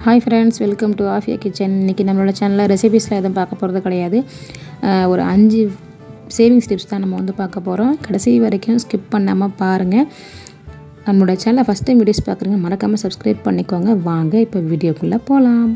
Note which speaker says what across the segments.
Speaker 1: hi friends welcome to Afiya kitchen இன்றைக்கி நம்மளோட சேனலில் ரெசிபீஸில் எதுவும் பார்க்க போகிறது கிடையாது அஹ் ஒரு அஞ்சு சேவிங்ஸ் டிப்ஸ் தான் நம்ம வந்து பார்க்க போகிறோம் கடைசி வரைக்கும் ஸ்கிப் பண்ணாமல் பாருங்கள் நம்மளோட சேனலை ஃபஸ்ட் டைம் வீடியோஸ் பார்க்குறீங்க மறக்காமல் சப்ஸ்கிரைப் பண்ணிக்கோங்க வாங்க இப்போ வீடியோக்குள்ளே போகலாம்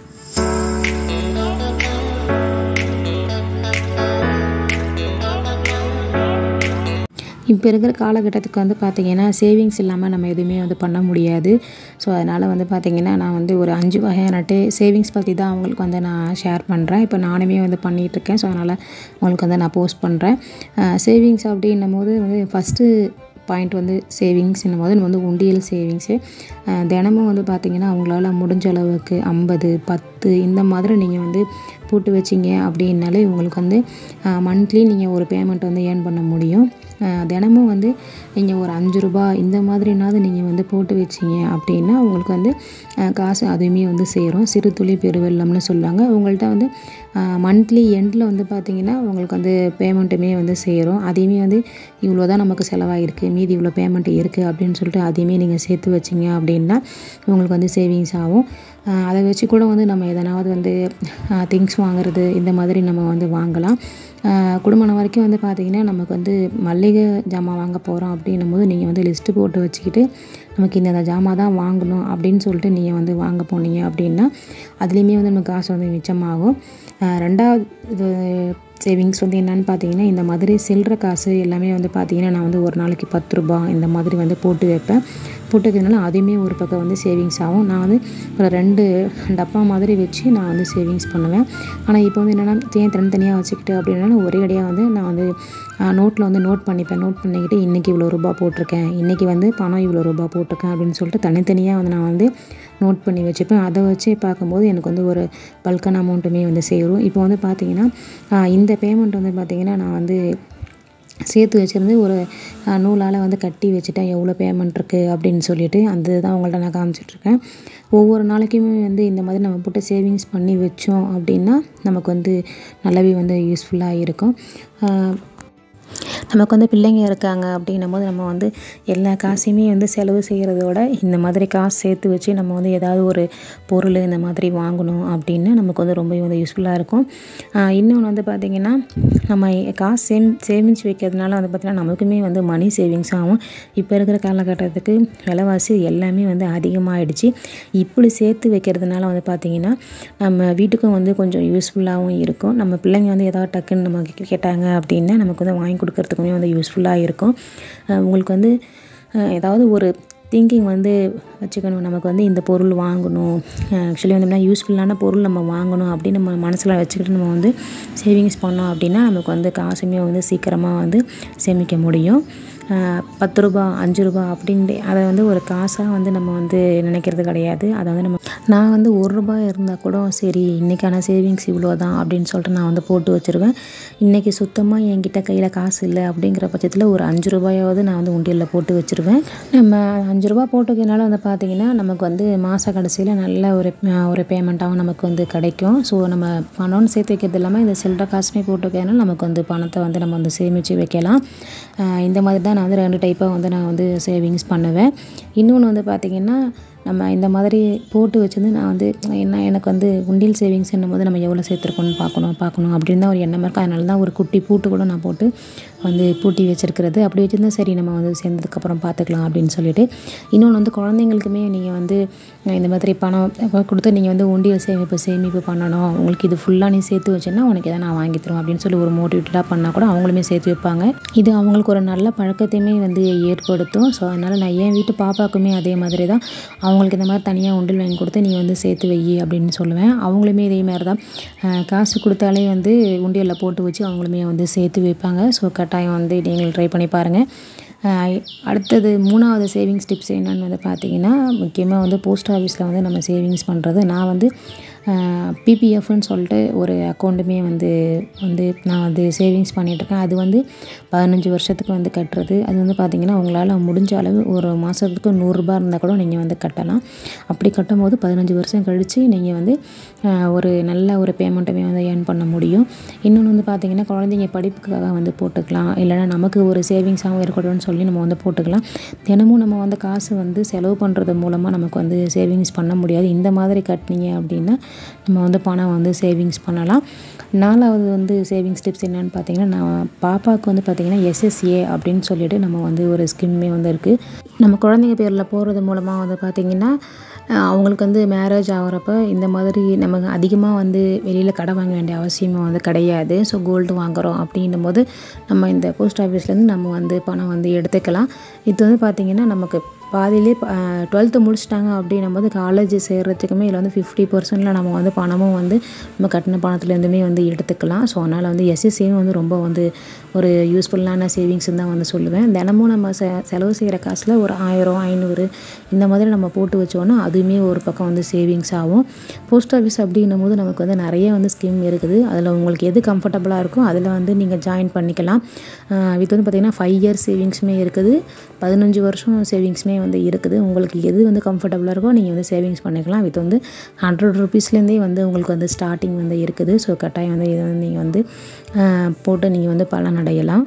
Speaker 1: இப்போ இருக்கிற காலகட்டத்துக்கு வந்து பார்த்திங்கன்னா சேவிங்ஸ் இல்லாமல் நம்ம எதுவுமே வந்து பண்ண முடியாது ஸோ அதனால் வந்து பார்த்திங்கன்னா நான் வந்து ஒரு அஞ்சு வகையானட்டு சேவிங்ஸ் பற்றி தான் அவங்களுக்கு வந்து நான் ஷேர் பண்ணுறேன் இப்போ நானுமே வந்து பண்ணிகிட்ருக்கேன் ஸோ அதனால் உங்களுக்கு வந்து நான் போஸ்ட் பண்ணுறேன் சேவிங்ஸ் அப்படின்னும் போது வந்து ஃபஸ்ட்டு பாயிண்ட் வந்து சேவிங்ஸ்னும் போது நம்ம வந்து உண்டியல் சேவிங்ஸு தினமும் வந்து பார்த்திங்கன்னா அவங்களால முடிஞ்ச அளவுக்கு ஐம்பது பத்து இந்த மாதிரி நீங்கள் வந்து போட்டு வச்சிங்க அப்படின்னாலே உங்களுக்கு வந்து மந்த்லி நீங்கள் ஒரு பேமெண்ட் வந்து ஏர்ன் பண்ண முடியும் தினமும் வந்து நீங்கள் ஒரு அஞ்சு ரூபா இந்த மாதிரினாவது நீங்கள் வந்து போட்டு வச்சிங்க அப்படின்னா உங்களுக்கு வந்து காசு அதுவுமே வந்து சேரும் சிறு துளி பெருவெள்ளம்னு சொல்லுவாங்க உங்கள்கிட்ட வந்து மந்த்லி எண்டில் வந்து பார்த்திங்கன்னா உங்களுக்கு வந்து பேமெண்ட்டுமே வந்து சேரும் அதையுமே வந்து இவ்வளோ தான் நமக்கு செலவாகிருக்கு மீதி இவ்வளோ பேமெண்ட் இருக்குது அப்படின்னு சொல்லிட்டு அதையுமே நீங்கள் சேர்த்து வச்சிங்க அப்படின்னா உங்களுக்கு வந்து சேவிங்ஸ் ஆகும் அதை வச்சு கூட வந்து நம்ம எதனாவது வந்து திங்ஸ் வாங்குறது இந்த மாதிரி நம்ம வந்து வாங்கலாம் குடும்பம் வரைக்கும் வந்து பார்த்திங்கன்னா நமக்கு வந்து மல்லிகை ஜாமான் வாங்க போகிறோம் அப்படின்னும் போது நீங்கள் வந்து லிஸ்ட்டு போட்டு வச்சுக்கிட்டு நமக்கு இந்த ஜாமான் தான் வாங்கணும் அப்படின்னு சொல்லிட்டு நீங்கள் வந்து வாங்க போனீங்க அப்படின்னா அதுலேயுமே வந்து நமக்கு காசு வந்து மிச்சமாகும் ரெண்டாவது சேவிங்ஸ் வந்து என்னென்னு பார்த்தீங்கன்னா இந்த மாதிரி சில்லற காசு எல்லாமே வந்து பார்த்திங்கன்னா நான் வந்து ஒரு நாளைக்கு பத்து ரூபா இந்த மாதிரி வந்து போட்டு வைப்பேன் போட்டு வைக்கிறதுனால அதுவுமே ஒரு பக்கம் வந்து சேவிங்ஸ் ஆகும் நான் வந்து ஒரு ரெண்டு டப்பா மாதிரி வச்சு நான் வந்து சேவிங்ஸ் பண்ணுவேன் ஆனால் இப்போ வந்து என்னென்னா ஏன் தனித்தனியாக வச்சுக்கிட்டு அப்படின்னா ஒரே அடியாக வந்து நான் வந்து நோட்டில் வந்து நோட் பண்ணிப்பேன் நோட் பண்ணிக்கிட்டு இன்றைக்கி இவ்வளோ ரூபா போட்டிருக்கேன் இன்றைக்கி வந்து பணம் இவ்வளோ ரூபா போட்டிருக்கேன் அப்படின்னு சொல்லிட்டு தனித்தனியாக வந்து நான் வந்து நோட் பண்ணி வச்சுப்பேன் அதை வச்சு பார்க்கும்போது எனக்கு வந்து ஒரு பல்கான அமௌண்ட்டுமே வந்து சேரும் இப்போ வந்து பார்த்திங்கன்னா இந்த பேமெண்ட் வந்து பார்த்திங்கன்னா நான் வந்து சேர்த்து வச்சுருந்து ஒரு நூலால் வந்து கட்டி வச்சுட்டேன் எவ்வளோ பேமெண்ட் இருக்குது அப்படின்னு சொல்லிட்டு அந்த தான் உங்கள்கிட்ட நான் காமிச்சிட்ருக்கேன் ஒவ்வொரு நாளைக்குமே வந்து இந்த மாதிரி நம்ம போட்டு சேவிங்ஸ் பண்ணி வச்சோம் அப்படின்னா நமக்கு வந்து நல்லாவே வந்து யூஸ்ஃபுல்லாக இருக்கும் நமக்கு வந்து பிள்ளைங்க இருக்காங்க அப்படின்னும் போது நம்ம வந்து எல்லா காசையுமே வந்து செலவு செய்கிறதோட இந்த மாதிரி காசு சேர்த்து வச்சு நம்ம வந்து ஏதாவது ஒரு பொருள் இந்த மாதிரி வாங்கணும் அப்படின்னு நமக்கு வந்து ரொம்ப வந்து யூஸ்ஃபுல்லாக இருக்கும் இன்னொன்று வந்து பார்த்திங்கன்னா நம்ம காசு சேம் சேமிச்சு வைக்கிறதுனால வந்து பார்த்திங்கன்னா நமக்குமே வந்து மணி சேவிங்ஸ் ஆகும் இப்போ இருக்கிற காலகட்டத்துக்கு விலைவாசி எல்லாமே வந்து அதிகமாகிடுச்சு இப்படி சேர்த்து வைக்கிறதுனால வந்து பார்த்திங்கன்னா நம்ம வீட்டுக்கும் வந்து கொஞ்சம் யூஸ்ஃபுல்லாகவும் இருக்கும் நம்ம பிள்ளைங்க வந்து ஏதாவது டக்குன்னு நம்ம கேட்டாங்க அப்படின்னா நமக்கு வந்து வாங்கி கொடுக்கறதுக்குமே வந்து யூஸ்ஃபுல்லாக இருக்கும் உங்களுக்கு வந்து ஏதாவது ஒரு திங்கிங் வந்து வச்சுக்கணும் நமக்கு வந்து இந்த பொருள் வாங்கணும் ஆக்சுவலி வந்து யூஸ்ஃபுல்லான பொருள் நம்ம வாங்கணும் அப்படின்னு நம்ம மனசில் வச்சுக்கிட்டு நம்ம வந்து சேவிங்ஸ் பண்ணோம் அப்படின்னா நமக்கு வந்து காசுமே வந்து சீக்கிரமாக வந்து சேமிக்க முடியும் பத்து ரூபா அஞ்சு ரூபா அப்படின்ட்டு அதை வந்து ஒரு காசாக வந்து நம்ம வந்து நினைக்கிறது கிடையாது அதை வந்து நம்ம நான் வந்து ஒரு ரூபாய் இருந்தால் கூட சரி இன்றைக்கான சேவிங்ஸ் இவ்வளோ தான் அப்படின்னு சொல்லிட்டு நான் வந்து போட்டு வச்சுருவேன் இன்றைக்கி சுத்தமாக என்கிட்ட கையில் காசு இல்லை அப்படிங்கிற பட்சத்தில் ஒரு அஞ்சு ரூபாயாவது நான் வந்து உண்டியலில் போட்டு வச்சுருவேன் நம்ம அஞ்சு ரூபா போட்டுக்கிறதுனால வந்து பார்த்திங்கன்னா நமக்கு வந்து மாத கடைசியில் நல்ல ஒரு ஒரு பேமெண்ட்டாகவும் நமக்கு வந்து கிடைக்கும் ஸோ நம்ம பணம்னு சேர்த்து வைக்கிறது இல்லாமல் இந்த சில்லற காசுமே போட்டு வைக்கிறதுனால நமக்கு வந்து பணத்தை வந்து நம்ம வந்து சேமித்து வைக்கலாம் இந்த மாதிரி தான் நான் வந்து ரெண்டு டைப்பாக வந்து நான் வந்து சேவிங்ஸ் பண்ணுவேன் இன்னொன்று வந்து பார்த்திங்கன்னா நம்ம இந்த மாதிரி போட்டு வச்சிருந்து நான் வந்து என்ன எனக்கு வந்து உண்டியல் சேவிங்ஸ் என்னும் போது நம்ம எவ்வளோ சேர்த்துருக்கோன்னு பார்க்கணும் பார்க்கணும் அப்படின்னு தான் ஒரு எண்ணம் இருக்குது அதனால தான் ஒரு குட்டி பூட்டு கூட நான் போட்டு வந்து பூட்டி வச்சுருக்கிறது அப்படி வச்சுருந்தா சரி நம்ம வந்து சேர்ந்ததுக்கப்புறம் பார்த்துக்கலாம் அப்படின்னு சொல்லிட்டு இன்னொன்று வந்து குழந்தைங்களுக்குமே நீங்கள் வந்து இந்த மாதிரி பணம் கொடுத்து நீங்கள் வந்து உண்டியல் சேமிப்பு சேமிப்பு பண்ணணும் உங்களுக்கு இது ஃபுல்லாக நீ சேர்த்து வச்சேன்னா உனக்கு எதாவது நான் வாங்கி தருவேன் அப்படின்னு சொல்லி ஒரு மோட்டிவேட்டடாக பண்ணால் கூட அவங்களுமே சேர்த்து வைப்பாங்க இது அவங்களுக்கு ஒரு நல்ல பழக்கத்தையுமே வந்து ஏற்படுத்தும் ஸோ அதனால் நான் என் வீட்டு பாப்பாவுக்குமே அதே மாதிரி தான் அவங்களுக்கு இந்த மாதிரி தனியாக உண்டில் வாங்கி கொடுத்து நீ வந்து சேர்த்து வை அப்படின்னு சொல்லுவேன் அவங்களுமே இதே மாதிரி தான் காசு கொடுத்தாலே வந்து உண்டியலில் போட்டு வச்சு அவங்களுமே வந்து சேர்த்து வைப்பாங்க ஸோ கட்டாயம் வந்து நீங்கள் ட்ரை பண்ணி பாருங்கள் அடுத்தது மூணாவது சேவிங்ஸ் டிப்ஸ் என்னென்னு வந்து பார்த்திங்கன்னா முக்கியமாக வந்து போஸ்ட் ஆஃபீஸில் வந்து நம்ம சேவிங்ஸ் பண்ணுறது நான் வந்து பிபிஎஃப்னு சொல்லிட்டு ஒரு அக்கௌண்ட்டுமே வந்து வந்து நான் வந்து சேவிங்ஸ் பண்ணிகிட்ருக்கேன் அது வந்து பதினஞ்சு வருஷத்துக்கு வந்து கட்டுறது அது வந்து பார்த்திங்கன்னா உங்களால் முடிஞ்ச அளவு ஒரு மாதத்துக்கு நூறுரூபா இருந்தால் கூட நீங்கள் வந்து கட்டலாம் அப்படி கட்டும்போது பதினஞ்சு வருஷம் கழித்து நீங்கள் வந்து ஒரு நல்ல ஒரு பேமெண்ட்டுமே வந்து ஏர்ன் பண்ண முடியும் இன்னொன்று வந்து பார்த்திங்கன்னா குழந்தைங்க படிப்புக்காக வந்து போட்டுக்கலாம் இல்லைனா நமக்கு ஒரு சேவிங்ஸாகவும் இருக்கட்டும்னு சொல்லி நம்ம வந்து போட்டுக்கலாம் தினமும் நம்ம வந்து காசு வந்து செலவு பண்ணுறது மூலமாக நமக்கு வந்து சேவிங்ஸ் பண்ண முடியாது இந்த மாதிரி கட்டினீங்க அப்படின்னா நம்ம வந்து பணம் வந்து சேவிங்ஸ் பண்ணலாம் நாலாவது வந்து சேவிங்ஸ் டிப்ஸ் என்னென்னு பார்த்தீங்கன்னா நான் பாப்பாவுக்கு வந்து பார்த்திங்கன்னா எஸ்எஸ்ஏ அப்படின்னு சொல்லிட்டு நம்ம வந்து ஒரு ஸ்கீமே வந்து இருக்குது நம்ம குழந்தைங்க பேரில் போகிறது மூலமாக வந்து பார்த்திங்கன்னா அவங்களுக்கு வந்து மேரேஜ் ஆகிறப்ப இந்த மாதிரி நமக்கு அதிகமாக வந்து வெளியில் கடை வாங்க வேண்டிய அவசியமும் வந்து கிடையாது ஸோ கோல்டு வாங்குகிறோம் அப்படின்னும் போது நம்ம இந்த போஸ்ட் ஆஃபீஸ்லேருந்து நம்ம வந்து பணம் வந்து எடுத்துக்கலாம் இது வந்து பார்த்திங்கன்னா நமக்கு பாதியிலே டுவெல்த்து முடிச்சிட்டாங்க அப்படின்னும் போது காலேஜ் சேர்கிறதுக்குமே இதில் வந்து ஃபிஃப்டி பர்சன்டில் நம்ம வந்து பணமும் வந்து நம்ம கட்டின பணத்துலேருந்துமே வந்து எடுத்துக்கலாம் ஸோ அதனால் வந்து எஸ்எஸ்சியும் வந்து ரொம்ப வந்து ஒரு யூஸ்ஃபுல்லான சேவிங்ஸ்னு தான் வந்து சொல்லுவேன் தினமும் நம்ம செ செலவு செய்கிற காசில் ஒரு ஆயிரம் ஐநூறு இந்த மாதிரி நம்ம போட்டு வச்சோன்னா அதுவுமே ஒரு பக்கம் வந்து சேவிங்ஸ் ஆகும் போஸ்ட் ஆஃபீஸ் அப்படின்னும் போது நமக்கு வந்து நிறைய வந்து ஸ்கீம் இருக்குது அதில் உங்களுக்கு எது கம்ஃபர்டபுளாக இருக்கோ அதில் வந்து நீங்கள் ஜாயின் பண்ணிக்கலாம் இது வந்து பார்த்திங்கன்னா ஃபைவ் இயர்ஸ் சேவிங்ஸுமே இருக்குது பதினஞ்சு வருஷம் சேவிங்ஸுமே வந்து இருக்குது உங்களுக்கு எது வந்து கம்ஃபர்டபுளாக இருக்கோ நீங்கள் வந்து சேவிங்ஸ் பண்ணிக்கலாம் இது வந்து ஹண்ட்ரட் ருபீஸ்லேருந்தே வந்து உங்களுக்கு வந்து ஸ்டார்டிங் வந்து இருக்குது ஸோ கட்டாயம் வந்து இதை வந்து நீங்கள் வந்து போட்டு நீங்கள் வந்து பலன் அடையலாம்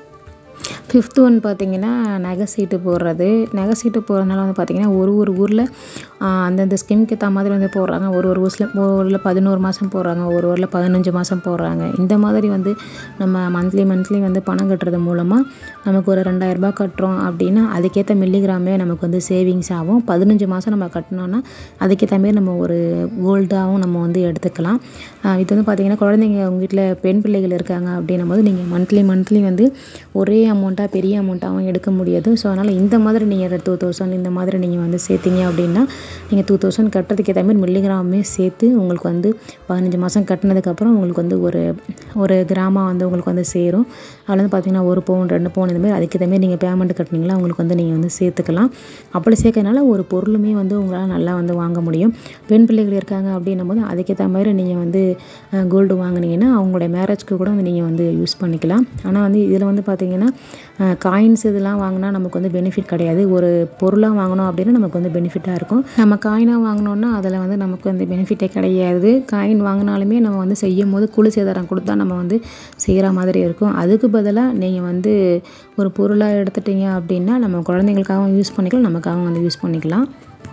Speaker 1: ஃபிஃப்த் ஒன் பார்த்திங்கன்னா நகை சீட்டு போடுறது நகை சீட்டு போடுறதுனால வந்து பார்த்திங்கன்னா ஒரு ஒரு ஊரில் அந்தந்த ஸ்கீம்க்கு ஏற்ற மாதிரி வந்து போடுறாங்க ஒரு ஒரு ஊரில் ஒரு ஊரில் பதினோரு மாதம் போடுறாங்க ஒரு ஊரில் பதினஞ்சு மாதம் போடுறாங்க இந்த மாதிரி வந்து நம்ம மந்த்லி மந்த்லி வந்து பணம் கட்டுறது மூலமாக நமக்கு ஒரு ரெண்டாயிரரூபா கட்டுறோம் அப்படின்னா அதுக்கேற்ற மில்லிகிராமே நமக்கு வந்து சேவிங்ஸ் ஆகும் பதினஞ்சு மாதம் நம்ம கட்டினோன்னா அதுக்கேற்ற மாரி நம்ம ஒரு கோல்டாகவும் நம்ம வந்து எடுத்துக்கலாம் இது வந்து பார்த்திங்கன்னா குழந்தைங்க உங்கள் வீட்டில் பெண் பிள்ளைகள் இருக்காங்க அப்படின்னும் போது நீங்கள் மந்த்லி மந்த்லி வந்து ஒரே அமௌண்ட்டாக பெரிய அமௌண்ட்டாகவும் எடுக்க முடியாது ஸோ அதனால் இந்த மாதிரி நீங்கள் டூ தௌசண்ட் இந்த மாதிரி நீங்கள் வந்து சேர்த்திங்க அப்படின்னா நீங்கள் டூ தௌசண்ட் கட்டுறதுக்கு ஏற்ற மாதிரி மில்லிகிராமே சேர்த்து உங்களுக்கு வந்து பதினஞ்சு மாதம் கட்டினதுக்கப்புறம் உங்களுக்கு வந்து ஒரு ஒரு கிராமம் வந்து உங்களுக்கு வந்து சேரும் அதில் வந்து பார்த்திங்கன்னா ஒரு பவுன் ரெண்டு பவுன் இந்த மாதிரி அதுக்கேற்ற மாதிரி நீங்கள் பேமெண்ட் கட்டினீங்களா உங்களுக்கு வந்து நீங்கள் வந்து சேர்த்துக்கலாம் அப்படி சேர்க்கறனால ஒரு பொருளுமே வந்து உங்களால் நல்லா வந்து வாங்க முடியும் பெண் பிள்ளைகள் இருக்காங்க அப்படின்னும் போது அதுக்கேற்ற மாதிரி நீங்கள் வந்து கோல்டு வாங்கினீங்கன்னா அவங்களுடைய மேரேஜ்க்கு கூட வந்து நீங்கள் வந்து யூஸ் பண்ணிக்கலாம் ஆனால் வந்து இதில் வந்து பார்த்திங்கன்னா காயின்ஸ் இதெல்லாம் வாங்கினா நமக்கு வந்து பெனிஃபிட் கிடையாது ஒரு பொருளாக வாங்கினோம் அப்படின்னா நமக்கு வந்து பெனிஃபிட்டாக இருக்கும் நம்ம காயினாக வாங்கினோன்னா அதில் வந்து நமக்கு வந்து பெனிஃபிட்டே கிடையாது காயின் வாங்கினாலுமே நம்ம வந்து செய்யும் போது குழு சேதாரம் கொடுத்தா நம்ம வந்து செய்கிற மாதிரி இருக்கும் அதுக்கு பதிலாக நீங்கள் வந்து ஒரு பொருளாக எடுத்துட்டீங்க அப்படின்னா நம்ம குழந்தைங்களுக்காகவும் யூஸ் பண்ணிக்கலாம் நமக்காகவும் வந்து யூஸ் பண்ணிக்கலாம்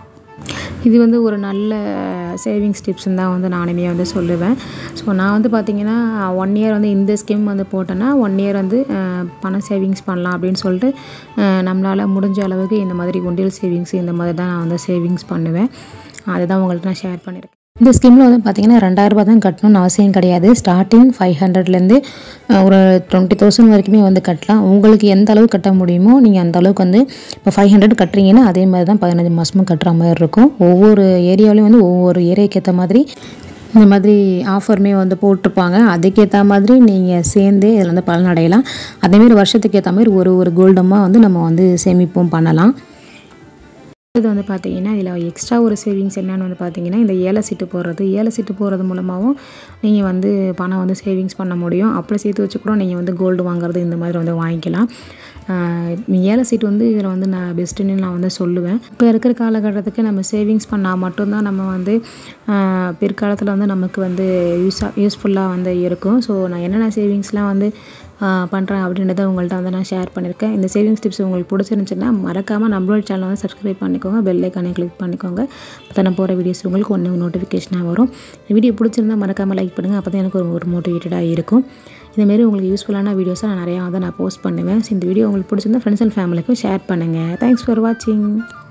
Speaker 1: இது வந்து ஒரு நல்ல சேவிங்ஸ் டிப்ஸ்ன்னு தான் வந்து நானுமே வந்து சொல்லுவேன் ஸோ நான் வந்து பார்த்திங்கன்னா ஒன் இயர் வந்து இந்த ஸ்கீம் வந்து போட்டேன்னா ஒன் இயர் வந்து பணம் சேவிங்ஸ் பண்ணலாம் அப்படின்னு சொல்லிட்டு நம்மளால் முடிஞ்ச அளவுக்கு இந்த மாதிரி உண்டியல் சேவிங்ஸ் இந்த மாதிரி தான் நான் வந்து சேவிங்ஸ் பண்ணுவேன் அதை தான் உங்கள்கிட்ட நான் ஷேர் பண்ணியிருக்கேன் இந்த ஸ்கீமில் வந்து பார்த்திங்கன்னா ரெண்டாயிரரூபா தான் கட்டணும்னு அவசியம் கிடையாது ஸ்டார்டிங் ஃபைவ் ஹண்ட்ரட்லேருந்து ஒரு டுவெண்ட்டி தௌசண்ட் வரைக்குமே வந்து கட்டலாம் உங்களுக்கு எந்த அளவுக்கு கட்ட முடியுமோ நீங்கள் அந்த அளவுக்கு வந்து இப்போ ஃபைவ் ஹண்ட்ரட் கட்டுறீங்கன்னா அதே மாதிரி தான் பதினஞ்சு மாதமும் கட்டுற மாதிரி இருக்கும் ஒவ்வொரு ஏரியாவிலையும் வந்து ஒவ்வொரு ஏரியாவுக்கு ஏற்ற மாதிரி இந்த மாதிரி ஆஃபருமே வந்து போட்டிருப்பாங்க அதுக்கேற்ற மாதிரி நீங்கள் சேர்ந்தே இதில் வந்து பலன் அடையலாம் அதேமாரி வருஷத்துக்கு ஏற்ற மாதிரி ஒரு ஒரு கோல்டமாக வந்து நம்ம வந்து சேமிப்பும் பண்ணலாம் இது வந்து பார்த்தீங்கன்னா இதில் எக்ஸ்ட்ரா ஒரு சேவிங்ஸ் என்னென்னு வந்து பார்த்தீங்கன்னா இந்த ஏழை சீட்டு போடுறது ஏழை சீட்டு போடுறது மூலமாகவும் நீங்கள் வந்து பணம் வந்து சேவிங்ஸ் பண்ண முடியும் அப்படி சேர்த்து வச்சு கூட நீங்கள் வந்து கோல்டு வாங்குறது இந்த மாதிரி வந்து வாங்கிக்கலாம் ஏழை சீட்டு வந்து இதில் வந்து நான் பெஸ்ட்டுன்னு நான் வந்து சொல்லுவேன் இப்போ இருக்கிற காலகட்டத்துக்கு நம்ம சேவிங்ஸ் பண்ணால் மட்டும்தான் நம்ம வந்து பிற்காலத்தில் வந்து நமக்கு வந்து யூஸாக யூஸ்ஃபுல்லாக வந்து இருக்கும் ஸோ நான் என்னென்ன சேவிங்ஸ்லாம் வந்து பண்ணுறேன் அப்படின்றத உங்கள்கிட்ட வந்து நான் ஷேர் பண்ணியிருக்கேன் இந்த சேவிங்ஸ் டிப்ஸ் உங்களுக்கு பிடிச்சிருந்துச்சுன்னா மறக்காமல் நம்மளோட சேனலை வந்து சப்ஸ்கிரைப் பண்ணிக்கோங்க பெல் ஐக்கானை கிளிக் பண்ணிக்கோங்க அப்போ நான் போகிற வீடியோஸ் உங்களுக்கு ஒன்று நோட்டிஃபிகேஷனாக வரும் வீடியோ பிடிச்சிருந்தா மறக்காமல் லைக் பண்ணுங்கள் அப்போ தான் எனக்கு ஒரு ஒரு மோட்டிவேட்டடாக இருக்கும் இதேமாரி உங்களுக்கு யூஸ்ஃபுல்லான வீடியோஸை நான் நிறையா வந்து நான் போஸ்ட் பண்ணுவேன் ஸோ இந்த வீடியோ உங்களுக்கு பிடிச்சிருந்தா ஃப்ரெண்ட்ஸ் அண்ட் ஃபேமிலிக்கும் ஷேர் பண்ணுங்கள் தேங்க்ஸ் ஃபார் வாட்சிங்